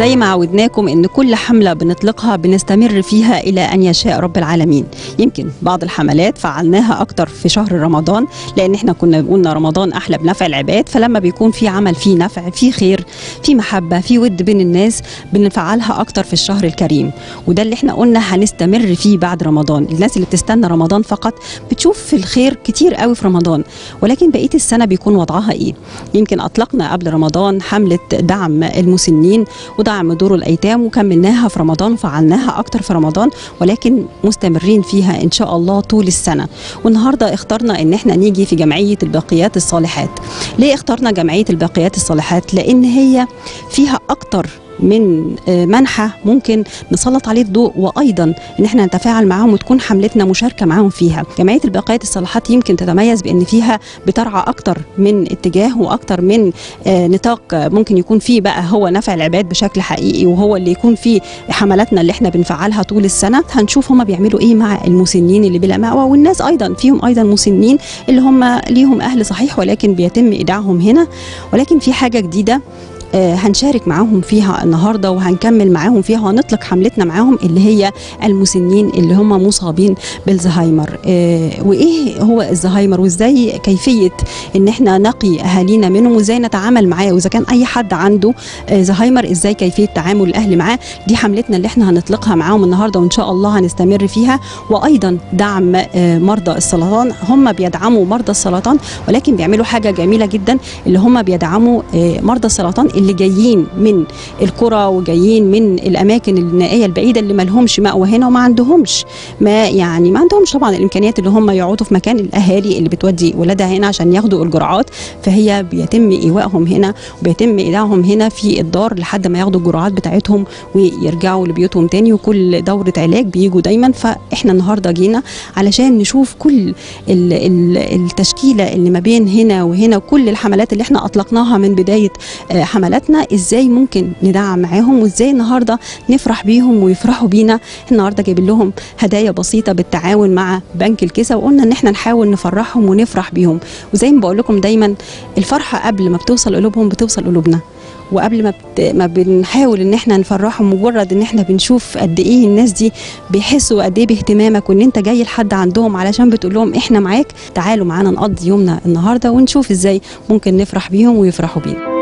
زي ما عودناكم ان كل حمله بنطلقها بنستمر فيها الى ان يشاء رب العالمين يمكن بعض الحملات فعلناها اكتر في شهر رمضان لان احنا كنا قلنا رمضان احلى بنفع العباد فلما بيكون في عمل فيه نفع فيه خير في محبه في ود بين الناس بنفعلها اكتر في الشهر الكريم وده اللي احنا قلنا هنستمر فيه بعد رمضان الناس اللي بتستنى رمضان فقط بتشوف في الخير كتير قوي في رمضان ولكن بقيه السنه بيكون وضعها ايه يمكن اطلقنا قبل رمضان حمله دعم المسنين ودعم دور الايتام وكملناها في رمضان وفعلناها اكتر في رمضان ولكن مستمرين فيها ان شاء الله طول السنه والنهارده اخترنا ان احنا نيجي في جمعيه الباقيات الصالحات ليه اخترنا جمعيه الباقيات الصالحات لان هي فيها اكتر من آه، منحى ممكن نسلط عليه الضوء وايضا ان احنا نتفاعل معاهم وتكون حملتنا مشاركه معاهم فيها جمعيه الباقيات الصالحات يمكن تتميز بان فيها بترعى اكتر من اتجاه واكتر من آه، نطاق آه، ممكن يكون فيه بقى هو نفع العباد بشكل حقيقي وهو اللي يكون فيه حملاتنا اللي احنا بنفعلها طول السنه هنشوف هما بيعملوا ايه مع المسنين اللي بلا مأوى والناس ايضا فيهم ايضا مسنين اللي هم ليهم اهل صحيح ولكن بيتم ايداعهم هنا ولكن في حاجه جديده آه، هنشارك معاهم فيها النهارده وهنكمل معاهم فيها وهنطلق حملتنا معاهم اللي هي المسنين اللي هم مصابين بالزهايمر آه، وايه هو الزهايمر وازاي كيفيه ان احنا نقي اهالينا منهم وازاي نتعامل معاه واذا كان اي حد عنده آه، زهايمر ازاي كيفيه تعامل الاهل معاه دي حملتنا اللي احنا هنطلقها معاهم النهارده وان شاء الله هنستمر فيها وايضا دعم آه، مرضى السرطان هم بيدعموا مرضى السرطان ولكن بيعملوا حاجه جميله جدا اللي هم بيدعموا آه، مرضى السرطان اللي جايين من القرى وجايين من الاماكن النائيه البعيده اللي ما لهمش مأوى هنا وما عندهمش ما يعني ما عندهمش طبعا الامكانيات اللي هم يقعدوا في مكان الاهالي اللي بتودي ولادها هنا عشان ياخدوا الجرعات فهي بيتم ايوائهم هنا وبيتم ايداعهم هنا في الدار لحد ما ياخدوا الجرعات بتاعتهم ويرجعوا لبيوتهم تاني وكل دوره علاج بيجوا دايما فاحنا النهارده جينا علشان نشوف كل ال- ال- التشكيله اللي ما بين هنا وهنا وكل الحملات اللي احنا اطلقناها من بدايه آه، حملاتنا ازاي ممكن ندعم معاهم وازاي النهارده نفرح بيهم ويفرحوا بينا احنا النهارده جايبين لهم هدايا بسيطه بالتعاون مع بنك الكسا وقلنا ان احنا نحاول نفرحهم ونفرح بيهم وزي ما بقول لكم دايما الفرحه قبل ما بتوصل قلوبهم بتوصل قلوبنا وقبل ما بت... ما بنحاول ان احنا نفرحهم مجرد ان احنا بنشوف قد ايه الناس دي بيحسوا قد ايه باهتمامك وان انت جاي لحد عندهم علشان بتقول لهم احنا معاك تعالوا معانا نقضي يومنا النهارده ونشوف ازاي ممكن نفرح بيهم ويفرحوا بينا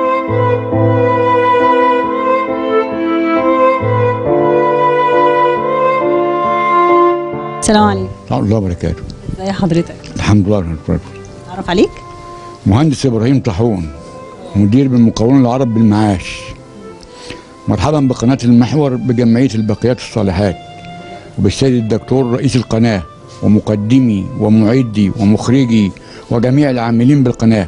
السلام عليكم ورحمة الله وبركاته ازي حضرتك الحمد لله رب العالمين. اعرف عليك مهندس ابراهيم طاحون مدير بالمقاولون العرب بالمعاش مرحبا بقناة المحور بجمعية الباقيات الصالحات وبالسيد الدكتور رئيس القناة ومقدمي ومعدي ومخرجي وجميع العاملين بالقناة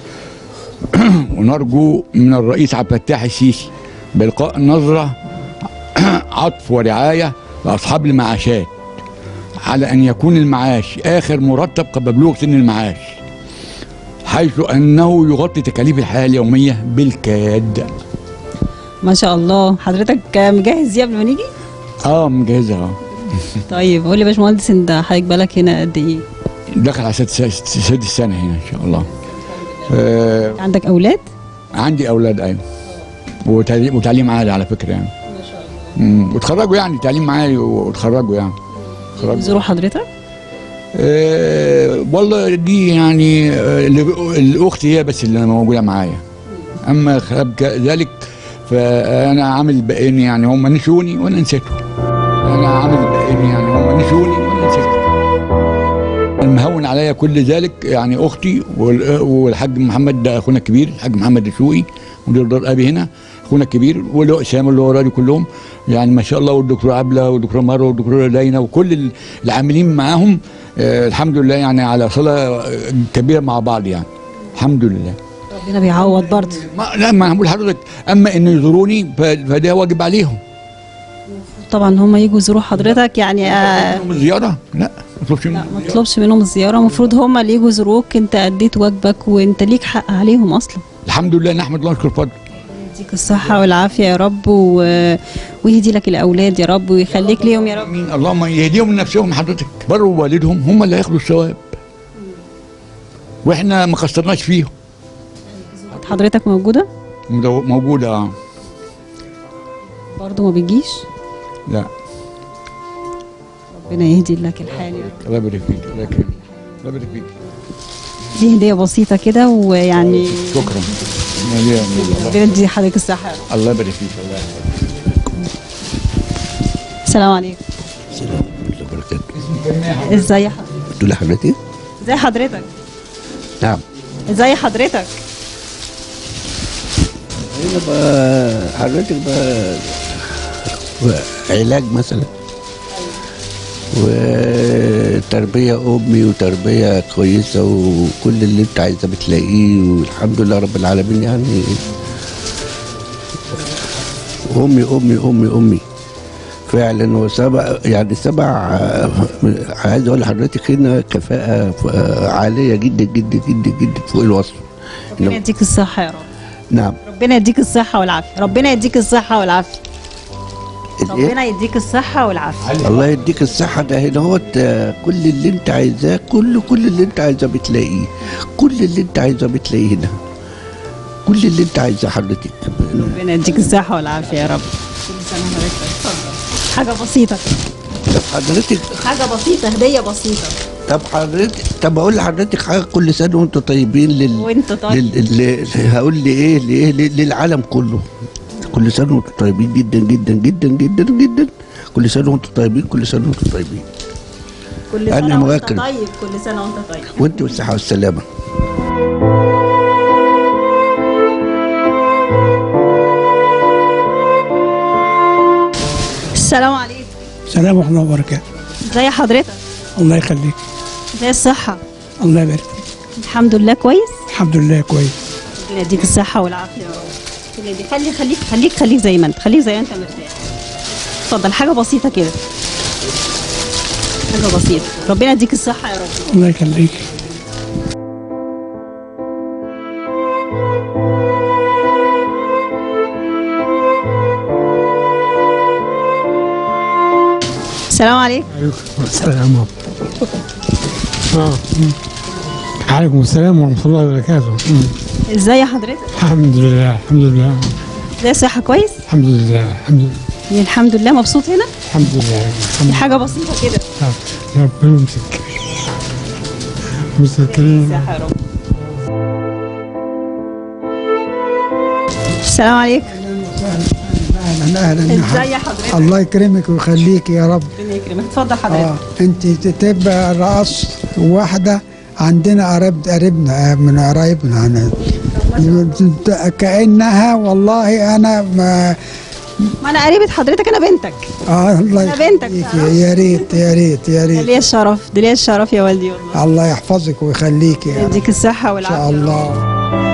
ونرجو من الرئيس عبد الفتاح السيسي بإلقاء نظرة عطف ورعاية لأصحاب المعاشات على أن يكون المعاش آخر مرتب قبل بلوغ سن المعاش حيث أنه يغطي تكاليف الحياة اليومية بالكاد ما شاء الله حضرتك مجهز دي قبل ما نيجي اه مجهزها اه طيب قول لي يا باشمهندس انت حضرتك بالك هنا قد ايه دخل على سادس سادس سنة هنا إن شاء الله آه عندك اولاد عندي أولاد أيوة وتعليم, وتعليم عالي على فكرة يعني ما شاء الله وتخرجوا يعني تعليم عالي وتخرجوا يعني تخرجوا. زوروا حضرتك آه والله دي يعني آه ال- الأخت هي بس اللي موجودة معايا أما خلاب ذلك فأنا عامل بقين يعني هم نسوني وأنا نسيتهم أنا عامل بقين يعني هم نسوني وأنا نسيتهم المهون عليا كل ذلك يعني اختي وال- والحاج محمد ده اخونا الكبير الحاج محمد الشوقي مدير دار ابي هنا اخونا الكبير واللي اسامه اللي وراني كلهم يعني ما شاء الله والدكتور عبله والدكتور مروه والدكتور دينا وكل ال- العاملين معاهم آه الحمد لله يعني على صله آه، كبيره مع بعض يعني الحمد لله ربنا بيعوض برضه ما لا ما انا بقول لحضرتك اما ان يزوروني ف- فده واجب عليهم طبعا هم يجوا يزوروا حضرتك يعني آه منهم الزياره لا ما اطلبش لا منهم ما تطلبش منهم الزياره المفروض هم اللي يجوا يزوروك انت اديت واجبك وانت ليك حق عليهم اصلا الحمد لله نحمد الله ونشكر فضله يديك الصحه والعافيه يا رب و... ويهدي لك الاولاد يا رب ويخليك ليهم يا رب مين اللهم يهديهم من نفسهم حضرتك بروا والدهم هم اللي هياخدوا الثواب واحنا ما قصرناش فيهم حضرتك موجوده مدو- موجوده اه برضه ما بتجيش لا ربنا يهدي لك الحال يا رب الله يبارك فيك الله يكرمك الله يبارك فيك دي هديه بسيطه كده ويعني شكرا مليان الله ربنا يدي حضرتك الصحه يا رب. الله يبارك فيك الله يحفظك السلام عليكم السلام ورحمة الله وبركاته ازي حضرتك تقول لحضرتك ازي حضرتك نعم ازي حضرتك هنا بقى حضرتك بقى علاج مثلا وتربية أمي وتربية كويسة وكل اللي أنت عايزة بتلاقيه والحمد لله رب العالمين يعني أمي أمي أمي أمي فعلا وسبع يعني سبع عايز أقول لحضرتك هنا كفاءة عالية جدا جدا جدا جدا فوق الوصف ربنا يديك الصحه يا رب نعم ربنا يديك الصحه والعافيه ربنا يديك الصحه والعافيه الإيه؟ ربنا يديك الصحه والعافيه الله يديك الصحة ده هنا هو كل اللي انت عايزاه كل كل اللي انت عايزاه بتلاقيه كل اللي انت عايزاه بتلاقيه هنا كل اللي انت عايزاه حضرتك ربنا يديك الصحه والعافيه يا رب كل سنه وحضرتك طيب. اتفضل حاجه بسيطه كده. طب حضرتك حاجه بسيطه هديه بسيطه طب حضرتك طب اقول لحضرتك حاجة كل سنة وانتم طيبين لل وانت طيب لل... لل... هقول لي ايه لايه لل- للعالم كله كل سنة وانتم طيبين جدا جدا جدا جدا جدا كل سنة وانتم طيبين كل سنة وانتم طيبين كل أنا سنه وانت مواكب. طيب كل سنه وانت طيب وانت بالصحة والسلامة السلام عليكم السلام ورحمة الله وبركاته ازي حضرتك الله يخليك ازي الصحه الله يبارك فيك الحمد لله كويس الحمد لله كويس ربنا يديك الصحه والعافيه يا رب ربنا يديك- خلي خليك خليك خليك زي ما انت خليك زي ما انت مرتاح اتفضل حاجه بسيطه كده حاجه بسيطه ربنا يديك الصحه يا رب الله يخليك السلام عليكم عليكم السلام اه مم. عليكم السلام ورحمة الله وبركاته مم. ازي حضرتك الحمد لله الحمد لله ازي الصحه كويس الحمد لله الحمد لله يعني الحمد لله مبسوط هنا الحمد لله الحمد دي حاجه بسيطه كده لله يا ربنا يمسك مسكرين الصحه يا رب السلام عليكم اهلا اهلا يا حبيبي. ازي حضرتك الله يكرمك ويخليك يا رب ربنا يكرمك اتفضل حضرتك اه انت تبقى رأس واحده عندنا قريب قريبنا من قرايبنا أنا. كانها والله انا ما ما انا قريبه حضرتك انا بنتك آه الله أنا بنتك يخليك تعرف؟ يا ريت يا ريت يا ده ريت ليا الشرف ده ليا الشرف يا والدي والله الله يحفظك ويخليك يا رب يديك الصحه ان والعافيه شاء الله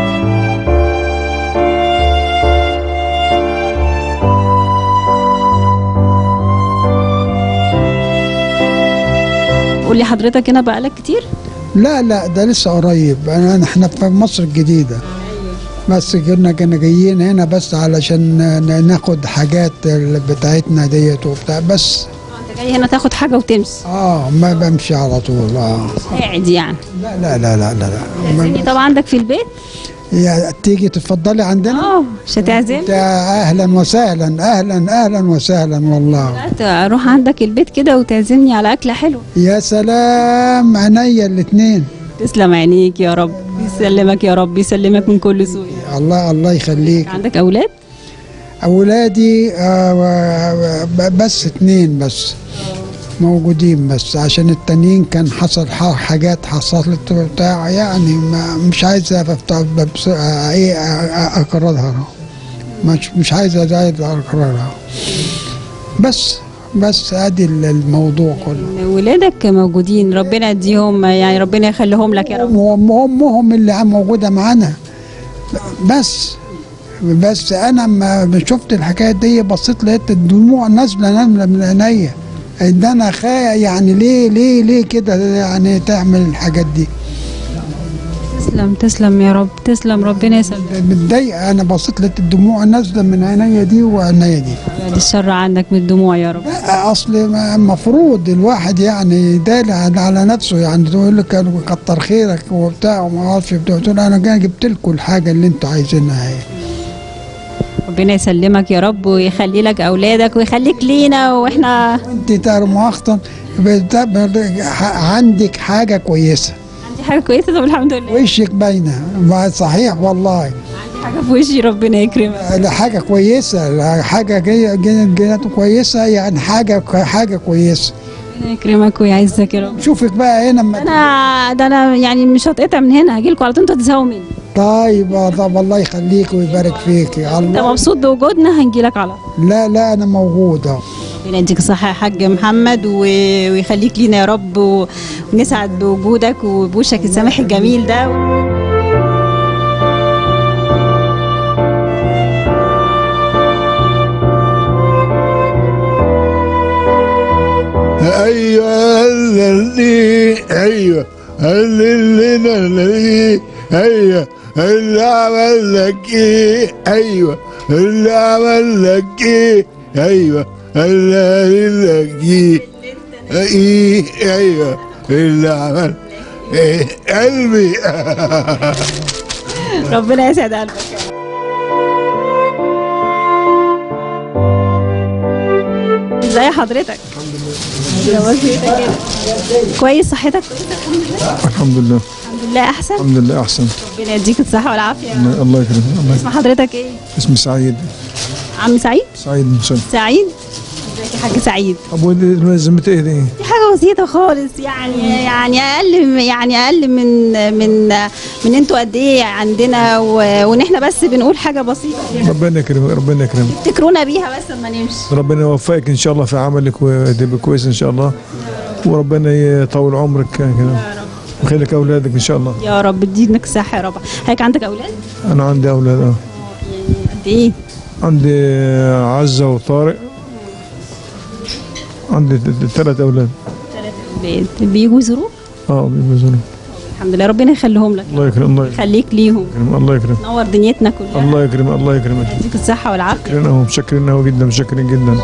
قول لي حضرتك هنا بقالك كتير لا لا ده لسه قريب انا احنا في مصر الجديده بس كنا كنا جايين هنا بس علشان ن- ناخد حاجات ال- بتاعتنا ديت وبتاع بس آه، انت جاي هنا تاخد حاجه وتمشي اه ما بمشي على طول اه قاعد يعني لا لا لا لا لا, لا. تعزمني طبعا عندك في البيت يا تيجي تتفضلي عندنا اه مش هتعزمني ده اهلا وسهلا اهلا اهلا وسهلا والله لا اروح عندك البيت كده وتعزمني على اكله حلوه يا سلام عينيا الاثنين تسلم عينيك يا رب يسلمك يا رب يسلمك من كل سوء الله الله يخليك عندك اولاد اولادي آه و- ب- بس اتنين بس موجودين بس عشان التانيين كان حصل ح- حاجات حصلت بتاع يعني ما مش عايز أفتح ببس- آه، ايه آه، آه، اكررها مش مش عايز ازايد اكررها بس بس ادي ال- الموضوع كله ولادك موجودين ربنا يديهم يعني ربنا يخليهم لك يا رب أم- امهم اللي عم- موجوده معانا بس بس انا لما شفت الحكايه دي بصيت لقيت الدموع نازله نازله من عينيا ان انا خا يعني ليه ليه ليه كده يعني تعمل الحاجات دي تسلم تسلم يا رب تسلم ربنا يسلمك متضايقه انا بصيت لقيت الدموع نازله من عينيا دي وعينيا دي بعد الشر عنك من الدموع يا رب لا، اصل المفروض الواحد يعني يداري على على نفسه يعني تقول لك أنا كتر خيرك وبتاع وما اعرفش بتاع قلت له انا جاي جبت لكم الحاجه اللي انتوا عايزينها اهي ربنا يسلمك يا رب ويخلي لك اولادك ويخليك لينا واحنا انت ترى مؤاخذة بت- بت- عندك حاجة كويسة عندي حاجه كويسه طب الحمد لله وشك باينة ما صحيح والله عندي حاجه في وشي ربنا يكرمك حاجة كويسة حاجة جاية جينات كويسة يعني حاجة حاجة كويسة ربنا يكرمك ويعزك يا رب شوفك بقى هنا ما- انا ده انا يعني مش هتقطع من هنا هجي لكم على طول انتوا تزهقوا مني طيب آه، طب الله يخليك ويبارك فيك انت الله مبسوط بوجودنا هنجي لك على طول لا لا انا موجود اهو ربنا يديك الصحة يا حاج محمد و... ويخليك لينا يا رب و... ونسعد بوجودك وبوشك السماح الجميل ده ايوه اللي ايوه اللي اللي ايوه اللي عمل لك ايه ايوه اللي عمل لك ايه ايوه اللي عمل لك ايه ايه ايوه اللي عمل إيه قلبي ربنا يسعد قلبك ازاي حضرتك؟ الحمد لله كويس صحتك كويسة الحمد لله الحمد لله احسن الحمد لله احسن ربنا يديك الصحة والعافية الله الله يكرمك الله اسم حضرتك ايه؟ اسمي سعيد عم سعيد؟ سعيد مسلم سعيد؟ ازيك يا حاج سعيد؟ ابو ذمته ايه دي؟ دي حاجة بسيطة خالص يعني يعني أقل يعني أقل من من من أنتوا قد إيه عندنا و- وإن إحنا بس بنقول حاجة بسيطة ربنا يكرمك ربنا يكرمك تفتكرونا بيها بس لما نمشي ربنا يوفقك ان شاء الله في عملك وتبقى كويس ان شاء الله وربنا يطول عمرك كده ويخلي لك اولادك ان شاء الله يا رب ادينك الصحة يا رب هيك عندك أولاد؟ انا عندي اولاد اه قد إيه؟ عندي عزه وطارق عندي ثلاث اولاد بيت بيجوا يزوروك؟ اه بيزوروا الحمد لله ربنا يخليهم لك الله يكرم الله يكرم يخليك ليهم الله يكرم نور دنيتنا كلها الله يكرم الله يكرمك يديك الصحة والعافية شكرا أهو مشكرين أهو جدا مشكرين جدا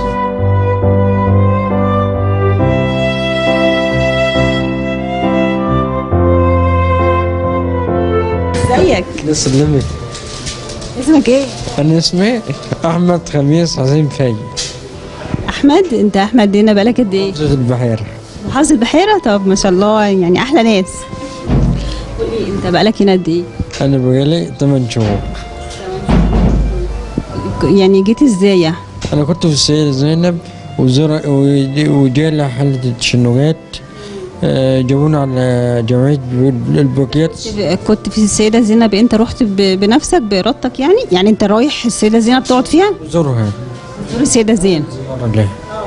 ازيك؟ يسلمك اسمك إيه؟ انا اسمي احمد خميس عظيم فاي أحمد أنت أحمد هنا بقالك قد إيه؟ محافظة البحيرة محافظ البحيرة طب ما شاء الله يعني أحلى ناس قولي أنت بقالك هنا قد إيه؟ انا بقالي 8 شهور يعني جيت ازاي انا كنت في السيدة زينب وزر وجالي حالة التشنجات آه، جابونا على جمعية البوكيات كنت في السيده زينب انت رحت ب- بنفسك بارادتك يعني يعني انت رايح السيده زينب تقعد فيها زورها زور السيده زينب عليه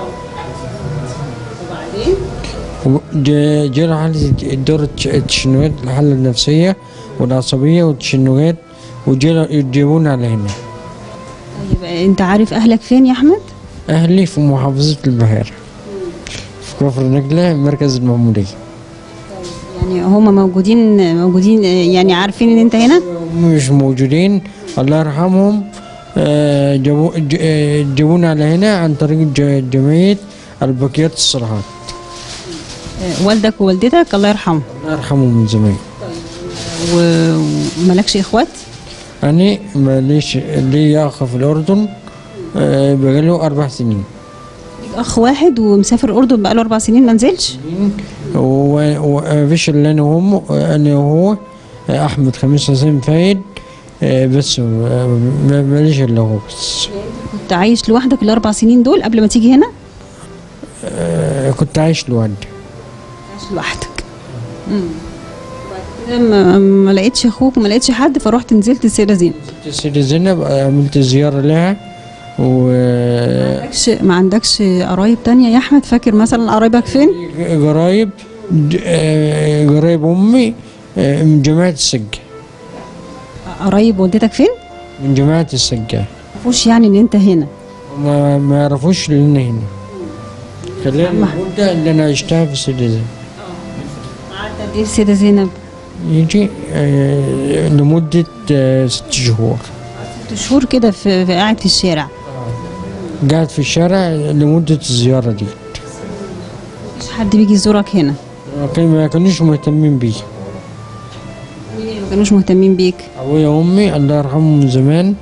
وبعدين جالي حالة دور التش- التشنجات الحالة النفسية والعصبية والتشنجات وجالي يجيبونا على هنا طيب انت عارف اهلك فين يا احمد أهلي في محافظة البحيرة في كفر نجلة مركز المعمودية يعني هم موجودين موجودين يعني عارفين ان انت هنا مش موجودين الله يرحمهم آه، جابو ج- آه، جابونا على هنا عن طريق ج- جمعية البكيات الصراحات آه، والدك ووالدتك الله يرحمهم الله يرحمهم من زمان و- وملكش اخوات أنا ماليش لي أخ في الأردن آه، بقاله أربع سنين ليك اخ واحد ومسافر الاردن بقاله اربع سنين ما نزلش و- ومفيش إلا أنا وهم أنا وهو آه، أحمد خميس حسين فايد آه، بس آه، ما- ماليش إلا هو بس كنت عايش لوحدك الاربع سنين دول قبل ما تيجي هنا آه، كنت عايش لوحدي عايش لوحدك امم وبعد كده ما, ما لقيتش اخوك وما لقيتش حد فرحت نزلت السيده زينب السيدة زينب عملت زيارة لها و عندكش ما عندكش قرايب تانية يا احمد فاكر مثلا قرايبك فين قرايب د- آه، قرايب أمي آه، من جماعة السجة قرايب والدتك فين من جماعة السجة معرفوش يعني ان انت هنا ما ما يعرفوش لنا هنا خلال المدة اللي أنا عشتها في السيدة زينب قعدت قد ايه السيده زينب يجي آه، لمدة آه، ست شهور ست شهور كده في, في قاعد في الشارع قاعد في الشارع لمدة الزيارة دي مفيش حد بيجي يزورك هنا كان- ما كانوش مهتمين بيه ما كانوش مهتمين بيك أبويا وأمي الله يرحمهم من زمان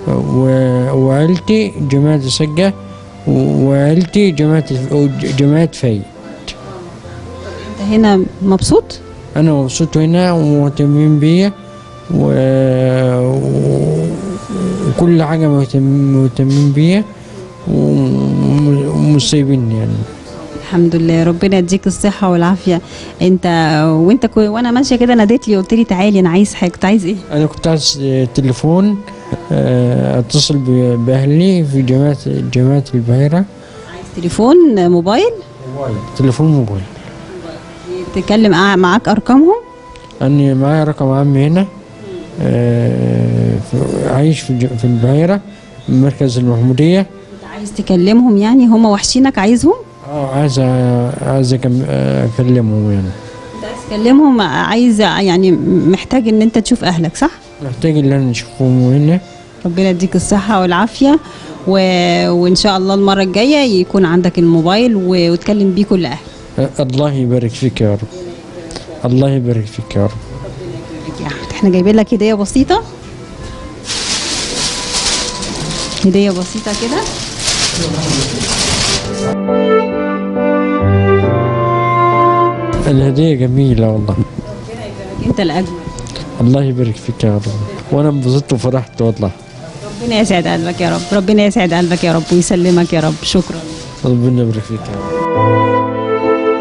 و- وعيلتي جماعة السقة وعيلتي جماعة جماعة فايد انت هنا مبسوط أنا مبسوط هنا ومهتمين بيا و... و- وكل حاجة مهتم... مهتمين بيا وم- ومش سايبيني يعني الحمد لله ربنا يديك الصحة والعافية انت وانت كو... وانا ماشية كده ناديت لي قلت لي تعالي انا عايز حاجة كنت عايز ايه؟ أنا كنت عايز تليفون آه، أتصل ب- بأهلي في جامعة جامعة البحيرة تليفون موبايل تليفون موبايل تكلم أع- معاك ارقامهم أنا معايا رقم عمي هنا آه، في- عايش في ج- في البحيرة مركز المحمودية انت عايز تكلمهم يعني هم وحشينك عايزهم؟ اه عايز أ- عايز أكم- أكلمهم يعني انت عايز تكلمهم عايز يعني محتاج ان انت تشوف اهلك صح؟ محتاج إن أنا نشوفهم هنا ربنا يديك الصحة والعافية و... وإن شاء الله المرة الجاية يكون عندك الموبايل و... وتكلم بيه كل أهل آه، الله يبارك فيك يا رب الله يبارك فيك يا رب يا أحمد احنا جايبين لك هدية بسيطة هدية بسيطة كده الهدية جميلة والله انت الأجمل الله يبارك فيك يا رب وأنا انبسطت وفرحت والله ربنا يسعد قلبك يا رب ربنا يسعد قلبك يا رب ويسلمك يا رب شكرا ربنا يبارك فيك يا رب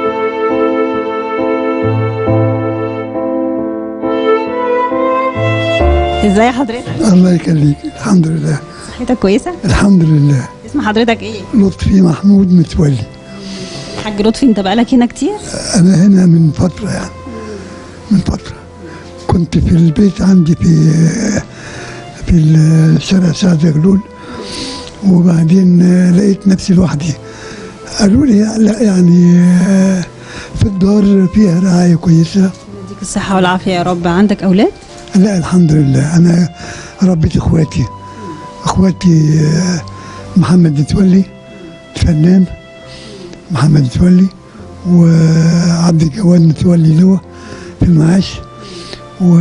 ازاي حضرتك الله يخليك الحمد لله صحتك كويسة الحمد لله اسم حضرتك ايه لطفي محمود متولي حاج لطفي انت بقالك هنا كتير انا هنا من فتره يعني من فتره كنت في البيت عندي في في الشارع سعد زغلول وبعدين لقيت نفسي لوحدي قالوا لي لا يعني في الدار فيها رعايه كويسه يديك الصحة والعافية يا رب عندك أولاد لا الحمد لله انا ربيت اخواتي اخواتي آه، محمد متولي فنان محمد متولي وعبد الجواد متولي اللي هو في المعاش و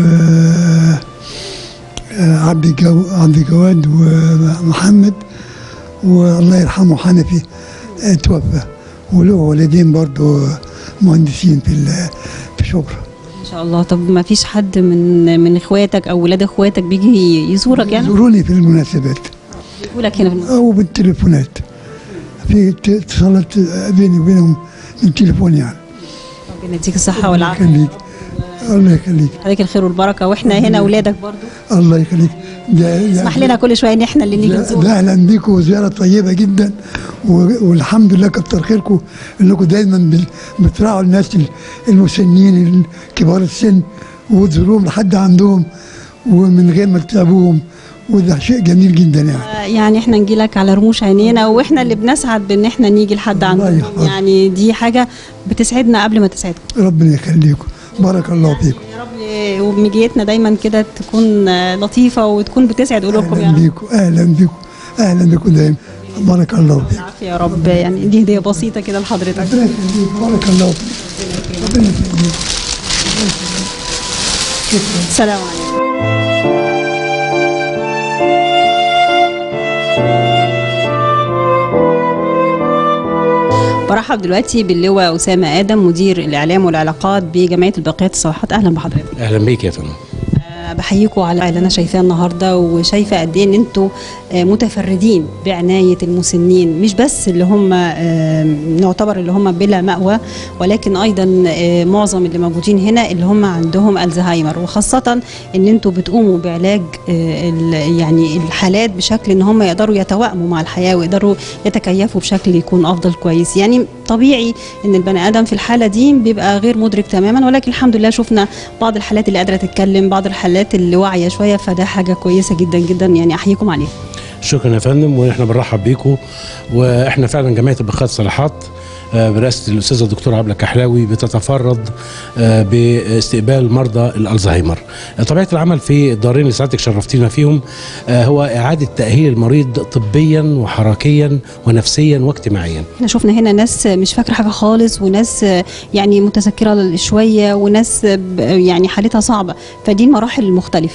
آه، عبد الجو عبد الجواد ومحمد والله يرحمه حنفي آه، توفى وله ولدين برضه مهندسين في ال- في شبرا ان شاء الله طب ما فيش حد من من اخواتك او ولاد اخواتك بيجي يزورك يعني يزوروني في المناسبات يقولك هنا في الم- او بالتليفونات في ت- اتصالات بيني وبينهم بالتليفون يعني ربنا يديك الصحة الله والعافية يخليك الله يخليك عليك الخير والبركة واحنا هنا اولادك برضو الله يخليك ده اسمح لنا كل شوية ان احنا اللي نيجي ده, نزور ده اهلا بيكم زياره طيبه جدا و- والحمد لله كتر خيركم انكم دايما بال- بتراعوا الناس ال- المسنين كبار السن وتزوروهم لحد عندهم ومن غير ما تتعبوهم وده شيء جميل جدا يعني آه، يعني احنا نجي لك على رموش عينينا واحنا اللي بنسعد بان احنا نيجي لحد الله عندكم يحفظك. يعني دي حاجة بتسعدنا قبل ما تسعدكم ربنا يخليكم بارك الله فيكم يا رب ومجيتنا دايما كده تكون آه، لطيفة وتكون بتسعد قلوبكم يا اهلا رب بيكم اهلا بيكم اهلا بكم دايما بارك الله فيكم العافية يا رب يعني دي هدية بسيطة كده لحضرتك ربنا يخليك بارك الله فيك ربنا يخليك السلام عليكم برحب دلوقتي باللواء أسامة آدم مدير الإعلام والعلاقات بجمعية الباقيات الصالحات أهلا بحضرتك اهلا بيك يا فندم آه، بحييكم على اللي أنا شايفاه النهاردة وشايفة قد إيه إن أنتوا آه، متفردين بعناية المسنين مش بس اللي هم آه، نعتبر اللي هم بلا مأوى ولكن أيضا آه، معظم اللي موجودين هنا اللي هم عندهم الزهايمر وخاصة إن أنتوا بتقوموا بعلاج آه، ال- يعني الحالات بشكل إن هم يقدروا يتوائموا مع الحياة ويقدروا يتكيفوا بشكل يكون أفضل كويس يعني طبيعي إن البني آدم في الحالة دي بيبقى غير مدرك تماما ولكن الحمد لله شفنا بعض الحالات اللي قادرة تتكلم بعض الحالات اللي واعية شوية فده حاجة كويسة جدا جدا يعني أحييكم عليها شكرا يا فندم واحنا بنرحب بيكم واحنا فعلا جمعيه البخات صلاحات آه، برئاسه الاستاذه الدكتوره عبله كحلاوي بتتفرد آه، باستقبال مرضى الالزهايمر. طبيعه العمل في الدارين اللي سعادتك شرفتينا فيهم آه، هو اعاده تاهيل المريض طبيا وحركيا ونفسيا واجتماعيا. احنا شفنا هنا ناس مش فاكره حاجه خالص وناس يعني متذكره شويه وناس ب- يعني حالتها صعبه فدي المراحل المختلفه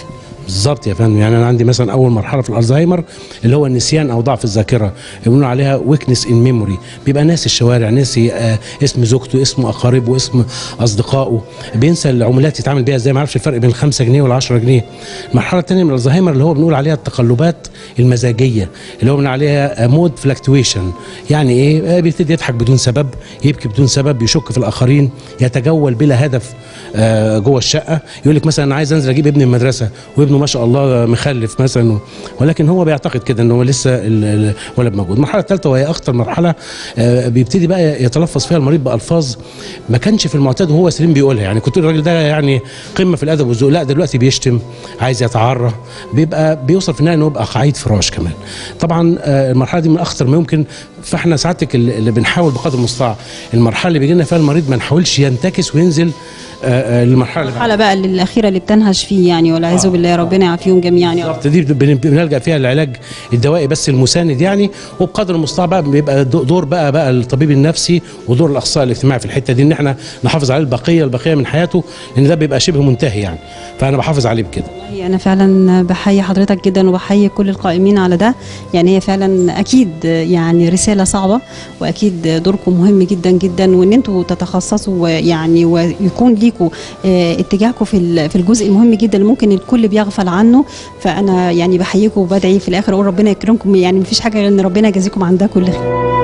بالظبط يا فندم يعني انا عندي مثلا اول مرحله في الالزهايمر اللي هو النسيان او ضعف الذاكره بيقولوا عليها ويكنس ان ميموري بيبقى ناسي الشوارع ناسي آه اسم زوجته اسم اقاربه اسم اصدقائه بينسى العملات يتعامل بيها ازاي ما يعرفش الفرق بين الخمسة جنيه والعشرة جنيه المرحله الثانيه من الالزهايمر اللي هو بنقول عليها التقلبات المزاجيه اللي هو بنقول عليها مود فلكتويشن يعني ايه آه بيبتدي يضحك بدون سبب يبكي بدون سبب يشك في الاخرين يتجول بلا هدف آه جوه الشقه يقول لك مثلا انا عايز انزل اجيب ابني من المدرسه وابنه ما شاء الله مخلف مثلا ولكن هو بيعتقد كده ان هو لسه ال- الولد موجود المرحله الثالثه وهي اخطر مرحله آه، بيبتدي بقى يتلفظ فيها المريض بالفاظ ما كانش في المعتاد وهو سليم بيقولها يعني كنت الراجل ده يعني قمه في الادب والذوق لا دلوقتي بيشتم عايز يتعرى بيبقى بيوصل في النهايه انه يبقى قعيد فراش كمان طبعا آه، المرحله دي من اخطر ما يمكن فاحنا ساعتك اللي اللي بنحاول بقدر المستطاع المرحله اللي بيجي لنا فيها المريض ما نحاولش ينتكس وينزل آه، آه، للمرحله اللي بعدها. الحالة بقى الاخيره اللي بتنهش فيه يعني والعياذ بالله ربنا يعافيهم جميعا يا رب بالظبط دي بن- بنلجا فيها للعلاج الدوائي بس المساند يعني وبقدر المستطاع بقى بيبقى دو- دور بقى بقى الطبيب النفسي ودور الاخصائي الاجتماعي في الحته دي ان احنا نحافظ عليه البقيه البقيه من حياته لان ده بيبقى شبه منتهي يعني فانا بحافظ عليه بكده والله انا فعلا بحيي حضرتك جدا وبحيي كل القائمين على ده يعني هي فعلا اكيد يعني رساله صعبه واكيد دوركم مهم جدا جدا وان انتوا تتخصصوا يعني ويكون ليكوا آه، اتجاهكم في ال- في الجزء المهم جدا اللي ممكن الكل بيغفل عنه فانا يعني بحييكم وبدعي في الاخر اقول ربنا يكرمكم يعني مفيش حاجه غير ان ربنا يجازيكم عن ده كل خير